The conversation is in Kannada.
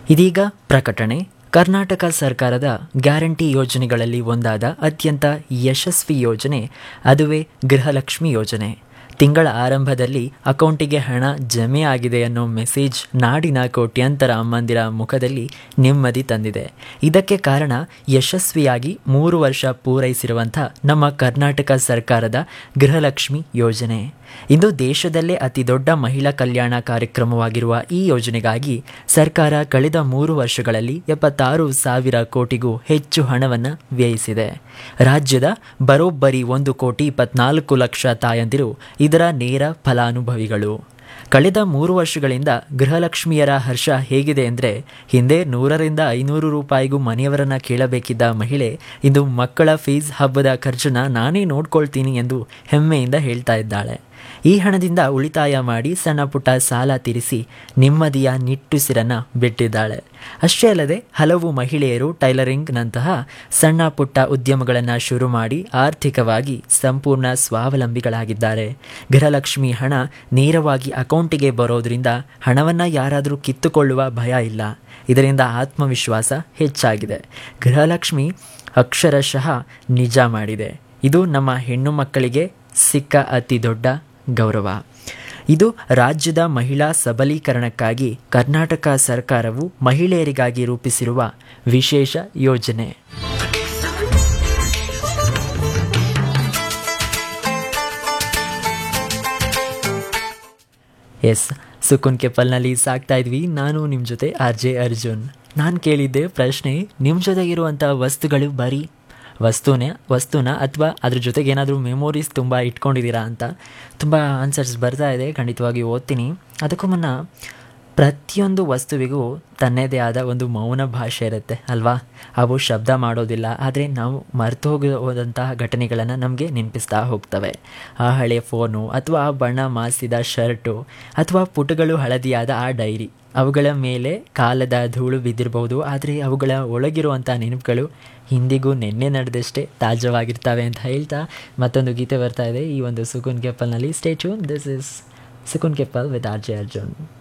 ಇದೀಗ ಪ್ರಕಟಣೆ ಕರ್ನಾಟಕ ಸರ್ಕಾರದ ಗ್ಯಾರಂಟಿ ಯೋಜನೆಗಳಲ್ಲಿ ಒಂದಾದ ಅತ್ಯಂತ ಯಶಸ್ವಿ ಯೋಜನೆ ಅದುವೇ ಗೃಹಲಕ್ಷ್ಮಿ ಯೋಜನೆ ತಿಂಗಳ ಆರಂಭದಲ್ಲಿ ಅಕೌಂಟಿಗೆ ಹಣ ಜಮೆ ಆಗಿದೆ ಅನ್ನೋ ಮೆಸೇಜ್ ನಾಡಿನ ಕೋಟ್ಯಾಂತರ ಅಮ್ಮಂದಿರ ಮುಖದಲ್ಲಿ ನೆಮ್ಮದಿ ತಂದಿದೆ ಇದಕ್ಕೆ ಕಾರಣ ಯಶಸ್ವಿಯಾಗಿ ಮೂರು ವರ್ಷ ಪೂರೈಸಿರುವಂಥ ನಮ್ಮ ಕರ್ನಾಟಕ ಸರ್ಕಾರದ ಗೃಹಲಕ್ಷ್ಮಿ ಯೋಜನೆ ಇಂದು ದೇಶದಲ್ಲೇ ಅತಿ ದೊಡ್ಡ ಮಹಿಳಾ ಕಲ್ಯಾಣ ಕಾರ್ಯಕ್ರಮವಾಗಿರುವ ಈ ಯೋಜನೆಗಾಗಿ ಸರ್ಕಾರ ಕಳೆದ ಮೂರು ವರ್ಷಗಳಲ್ಲಿ ಎಪ್ಪತ್ತಾರು ಸಾವಿರ ಕೋಟಿಗೂ ಹೆಚ್ಚು ಹಣವನ್ನು ವ್ಯಯಿಸಿದೆ ರಾಜ್ಯದ ಬರೋಬ್ಬರಿ ಒಂದು ಕೋಟಿ ಇಪ್ಪತ್ನಾಲ್ಕು ಲಕ್ಷ ತಾಯಂದಿರು ಇದರ ನೇರ ಫಲಾನುಭವಿಗಳು ಕಳೆದ ಮೂರು ವರ್ಷಗಳಿಂದ ಗೃಹಲಕ್ಷ್ಮಿಯರ ಹರ್ಷ ಹೇಗಿದೆ ಅಂದರೆ ಹಿಂದೆ ನೂರರಿಂದ ಐನೂರು ರೂಪಾಯಿಗೂ ಮನೆಯವರನ್ನ ಕೇಳಬೇಕಿದ್ದ ಮಹಿಳೆ ಇಂದು ಮಕ್ಕಳ ಫೀಸ್ ಹಬ್ಬದ ಖರ್ಚನ್ನ ನಾನೇ ನೋಡ್ಕೊಳ್ತೀನಿ ಎಂದು ಹೆಮ್ಮೆಯಿಂದ ಹೇಳ್ತಾ ಇದ್ದಾಳೆ ಈ ಹಣದಿಂದ ಉಳಿತಾಯ ಮಾಡಿ ಸಣ್ಣ ಪುಟ್ಟ ಸಾಲ ತೀರಿಸಿ ನೆಮ್ಮದಿಯ ನಿಟ್ಟುಸಿರನ್ನು ಬಿಟ್ಟಿದ್ದಾಳೆ ಅಷ್ಟೇ ಅಲ್ಲದೆ ಹಲವು ಮಹಿಳೆಯರು ಟೈಲರಿಂಗ್ನಂತಹ ಸಣ್ಣ ಪುಟ್ಟ ಉದ್ಯಮಗಳನ್ನು ಶುರು ಮಾಡಿ ಆರ್ಥಿಕವಾಗಿ ಸಂಪೂರ್ಣ ಸ್ವಾವಲಂಬಿಗಳಾಗಿದ್ದಾರೆ ಗೃಹಲಕ್ಷ್ಮಿ ಹಣ ನೇರವಾಗಿ ಅಕೌಂಟಿಗೆ ಬರೋದ್ರಿಂದ ಹಣವನ್ನು ಯಾರಾದರೂ ಕಿತ್ತುಕೊಳ್ಳುವ ಭಯ ಇಲ್ಲ ಇದರಿಂದ ಆತ್ಮವಿಶ್ವಾಸ ಹೆಚ್ಚಾಗಿದೆ ಗೃಹಲಕ್ಷ್ಮಿ ಅಕ್ಷರಶಃ ನಿಜ ಮಾಡಿದೆ ಇದು ನಮ್ಮ ಹೆಣ್ಣು ಮಕ್ಕಳಿಗೆ ಸಿಕ್ಕ ಅತಿ ದೊಡ್ಡ ಗೌರವ ಇದು ರಾಜ್ಯದ ಮಹಿಳಾ ಸಬಲೀಕರಣಕ್ಕಾಗಿ ಕರ್ನಾಟಕ ಸರ್ಕಾರವು ಮಹಿಳೆಯರಿಗಾಗಿ ರೂಪಿಸಿರುವ ವಿಶೇಷ ಯೋಜನೆ ಎಸ್ ಸುಕುನ್ ಕೆಪ್ಪಲ್ನಲ್ಲಿ ಸಾಕ್ತಾ ಇದ್ವಿ ನಾನು ನಿಮ್ಮ ಜೊತೆ ಆರ್ ಜೆ ಅರ್ಜುನ್ ನಾನು ಕೇಳಿದ್ದೆ ಪ್ರಶ್ನೆ ನಿಮ್ಮ ಜೊತೆಗಿರುವಂಥ ವಸ್ತುಗಳು ಬರೀ ವಸ್ತುನೇ ವಸ್ತುನ ಅಥವಾ ಅದ್ರ ಜೊತೆಗೆ ಏನಾದರೂ ಮೆಮೊರೀಸ್ ತುಂಬ ಇಟ್ಕೊಂಡಿದ್ದೀರಾ ಅಂತ ತುಂಬ ಆನ್ಸರ್ಸ್ ಬರ್ತಾ ಇದೆ ಖಂಡಿತವಾಗಿ ಓದ್ತೀನಿ ಅದಕ್ಕೂ ಮುನ್ನ ಪ್ರತಿಯೊಂದು ವಸ್ತುವಿಗೂ ತನ್ನದೇ ಆದ ಒಂದು ಮೌನ ಭಾಷೆ ಇರುತ್ತೆ ಅಲ್ವಾ ಅವು ಶಬ್ದ ಮಾಡೋದಿಲ್ಲ ಆದರೆ ನಾವು ಮರೆತು ಹೋಗುವಂತಹ ಘಟನೆಗಳನ್ನು ನಮಗೆ ನೆನಪಿಸ್ತಾ ಹೋಗ್ತವೆ ಆ ಹಳೆ ಫೋನು ಅಥವಾ ಆ ಬಣ್ಣ ಮಾಸಿದ ಶರ್ಟು ಅಥವಾ ಪುಟಗಳು ಹಳದಿಯಾದ ಆ ಡೈರಿ ಅವುಗಳ ಮೇಲೆ ಕಾಲದ ಧೂಳು ಬಿದ್ದಿರಬಹುದು ಆದರೆ ಅವುಗಳ ಒಳಗಿರುವಂಥ ನೆನಪುಗಳು ಹಿಂದಿಗೂ ನಿನ್ನೆ ನಡೆದಷ್ಟೇ ತಾಜವಾಗಿರ್ತವೆ ಅಂತ ಹೇಳ್ತಾ ಮತ್ತೊಂದು ಗೀತೆ ಬರ್ತಾ ಇದೆ ಈ ಒಂದು ಸುಕುನ್ ಕೆಪ್ಪಲ್ನಲ್ಲಿ stay tuned this is Sukoon ke pal with R J Arjun